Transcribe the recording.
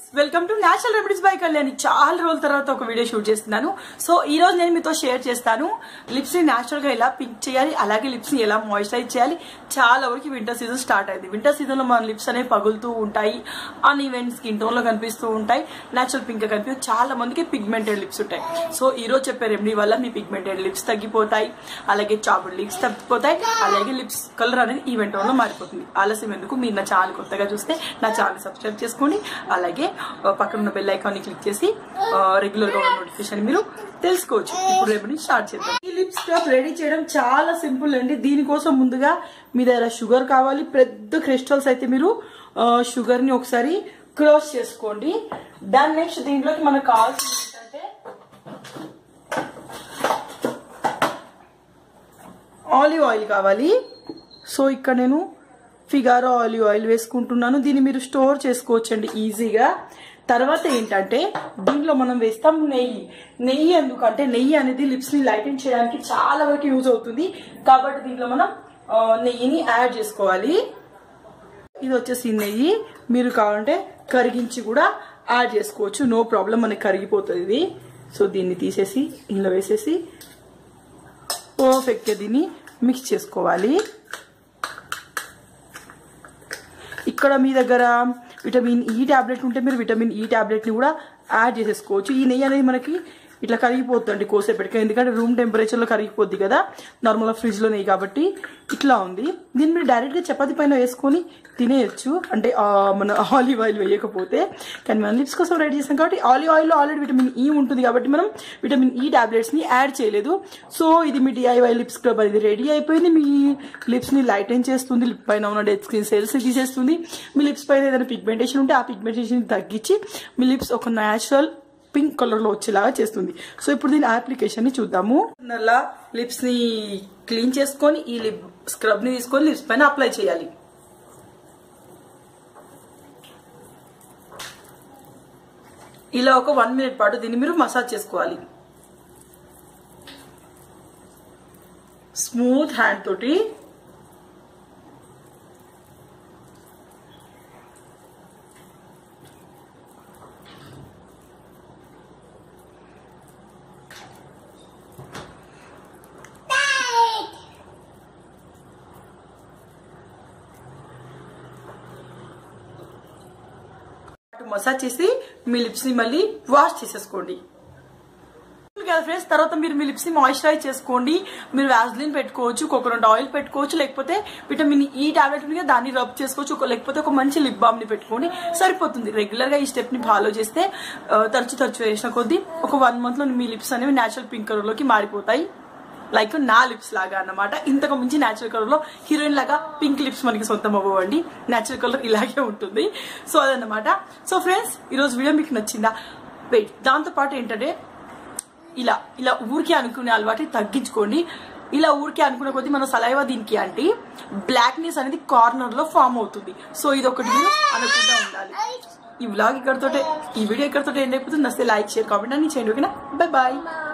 welcome to natural remedies by Kalyani చాలా రోజుల తర్వాత ఒక వీడియో షూట్ చేస్తున్నాను సో ఈ రోజు నేను మీతో షేర్ చేస్తాను లిప్స్ ని నేచురల్ గా ఎలా పింక్ చేయాలి అలాగే లిప్స్ ని ఎలా మాయిశ్చరైజ్ చేయాలి చాలా వరకు వింటర్ సీజన్ స్టార్ట్ అయింది వింటర్ సీజన్ లో మన లిప్స్ అనేవి పగులుతూ ఉంటాయి అన్ ఈవెంట్ స్కిన్ టోన్ లో కనిపిస్తూ ఉంటాయి నేచురల్ పింక్ గా కనిపి చాలా మందికి పిగ్మెంటెడ్ లిప్స్ ఉంటాయి సో ఈ రోజు చెప్పే రెమెడీ వల్ల మీ పిగ్మెంటెడ్ లిప్స్ తగ్గిపోతాయి అలాగే చాపుడ్ లిప్స్ తగ్గిపోతాయి అలాగే లిప్స్ కలర్ అనేది ఈవెంట్ టోన్ లో మారిపోతుంది ఆలస్యం ఎందుకు మీరు నా ఛానల్ కొత్తగా చూస్తే నా ఛానల్ సబ్స్క్రైబ్ చేసుకోండి అలాగే ఆ, పక్కన ఉన్న బెల్ ఐకాన్ ని క్లిక్ చేసి రెగ్యులర్ గా ఉన్న నోటిఫికేషన్ మీరు తెలుసుకోవచ్చు ఇప్పుడు రెమెడీ స్టార్ట్ చేద్దాం ఈ లిప్ స్క్రబ్ రెడీ చేయడం చాలా సింపుల్ అండి దీనికోసం ముందుగా మీ దగ్గర షుగర్ కావాలి పెద్ద క్రిస్టల్స్ అయితే మీరు షుగర్ ని ఒకసారి క్లోజ్ చేసుకోండి దాని నెక్స్ట్ దీంట్లోకి మనకు కావాల్సింది ఏంటంటే ఆలివ్ ఆయిల్ కావాలి సో ఇక్కడ నేను ఫిగారో ఆలివ్ ఆయిల్ వేసుకుంటున్నాను దీన్ని మీరు స్టోర్ చేసుకోవచ్చండి ఈజీగా తర్వాత ఏంటంటే దీంట్లో మనం వేస్తాం నెయ్యి నెయ్యి ఎందుకంటే నెయ్యి అనేది లిప్స్ ని లైటన్ చేయడానికి చాలా వరకు యూజ్ అవుతుంది కాబట్టి దీంట్లో మనం ఆ, నెయ్యిని యాడ్ చేసుకోవాలి ఇది వచ్చేసి నెయ్యి మీరు కావాలంటే కరిగించి కూడా యాడ్ చేసుకోవచ్చు నో ప్రాబ్లం మనకి కరిగిపోతుంది ఇది సో దీన్ని తీసేసి ఇందులో వేసేసి పర్ఫెక్ట్గా దీన్ని మిక్స్ చేసుకోవాలి ఇక్కడ మీ దగ్గర విటమిన్ ఈ టాబ్లెట్ ఉంటే మీరు విటమిన్ ఈ టాబ్లెట్ని కూడా యాడ్ చేసేసుకోవచ్చు ఈ నెయ్యి అనేది మనకి ఇట్లా కరిగిపోతుంది కోసేపటికి ఎందుకంటే రూమ్ టెంపరేచర్లో కరిగిపోద్ది కదా నార్మల్గా ఫ్రిడ్జ్లో నెయ్యి కాబట్టి ఇట్లా ఉంది దీన్ని మీరు డైరెక్ట్గా చపాతీ పైన వేసుకొని తినేయచ్చు అంటే ఆ, మన ఆలివ్ ఆయిల్ వేయకపోతే కానీ మనం లిప్స్ కోసం రెడీ చేసాం కాబట్టి ఆలివ్ ఆయిల్లో ఆల్రెడీ విటమిన్ ఈ ఉంటుంది కాబట్టి మనం విటమిన్ ఈ టాబ్లెట్స్ని యాడ్ చేయలేదు సో ఇది మీ డిఐవై లిప్స్ స్క్రబ్ అనేది రెడీ అయిపోయింది మీ లిప్స్ని లైటన్ చేస్తుంది లిప్ పైన ఉన్న డెడ్ స్కిన్ సెల్స్ని తీసేస్తుంది మీ లిప్స్ పైన ఏదైనా పిగ్మెంటేషన్ ఉంటే ఆ పిగ్మెంటేషన్ తగ్గించి మీ లిప్స్ ఒక న్యాచురల్ పింక్ కలర్ లో వచ్చేలాగా చేస్తుంది సో ఇప్పుడు దీని అప్లికేషన్ ని చూద్దాము నల్ల లిప్స్ ని క్లీన్ చేసుకొని ఈ లిప్ స్క్రబ్ ని తీసుకొని లిప్స్ పైన అప్లై చేయాలి ఇలా ఒక వన్ మినిట్ పాటు దీన్ని మీరు మసాజ్ చేసుకోవాలి స్మూత్ హ్యాండ్ తోటి మసాజ్ చేసి మీ లిప్స్ ని మళ్ళీ వాష్ చేసేసుకోండి కదా ఫ్రెండ్స్ తర్వాత మీరు మీ లిప్స్ ని మాయిశ్చరైజ్ చేసుకోండి మీరు వ్యాజ్లిన్ పెట్టుకోవచ్చు కోకోనట్ ఆయిల్ పెట్టుకోవచ్చు లేకపోతే విటమిన్ ఈ టాబ్లెట్ ఉంది కదా దాన్ని రబ్ చేసుకోవచ్చు ఒక- లేకపోతే ఒక మంచి లిప్ బామ్ ని పెట్టుకోండి సరిపోతుంది రెగ్యులర్ గా ఈ స్టెప్ ని ఫాలో చేస్తే ఆ, తరచు తరచు వేసిన కొద్దీ ఒక వన్ మంత్ లో మీ లిప్స్ అనేవి నేచురల్ పింక్ కలర్ లోకి మారిపోతాయి లైక్ నా లిప్స్ లాగా అన్నమాట ఇంతకు మించి నేచురల్ కలర్ లో హీరోయిన్ లాగా పింక్ లిప్స్ మనకి సొంతం అవ్వండి నేచురల్ కలర్ ఇలాగే ఉంటుంది సో అదన్నమాట సో ఫ్రెండ్స్ ఈరోజు వీడియో మీకు నచ్చిందా వెయిట్ దాంతో పాటు ఏంటంటే ఇలా ఇలా ఊరికే అనుకునే అలవాటు తగ్గించుకోండి ఇలా ఊరికే అనుకునే కొద్దీ మన సలైవా దీనికి అంటే బ్లాక్నెస్ అనేది కార్నర్ లో ఫామ్ అవుతుంది సో ఇది ఒకటి మీరు అనుకుంటా ఉండాలి ఈ వ్లాగ్ ఇక్కడతోటే ఈ వీడియో ఇక్కడతోటే ఎండ్ అయిపోతుంది నస్తే లైక్ షేర్ కామెంట్ అని చేయండి ఓకేనా బై బాయ్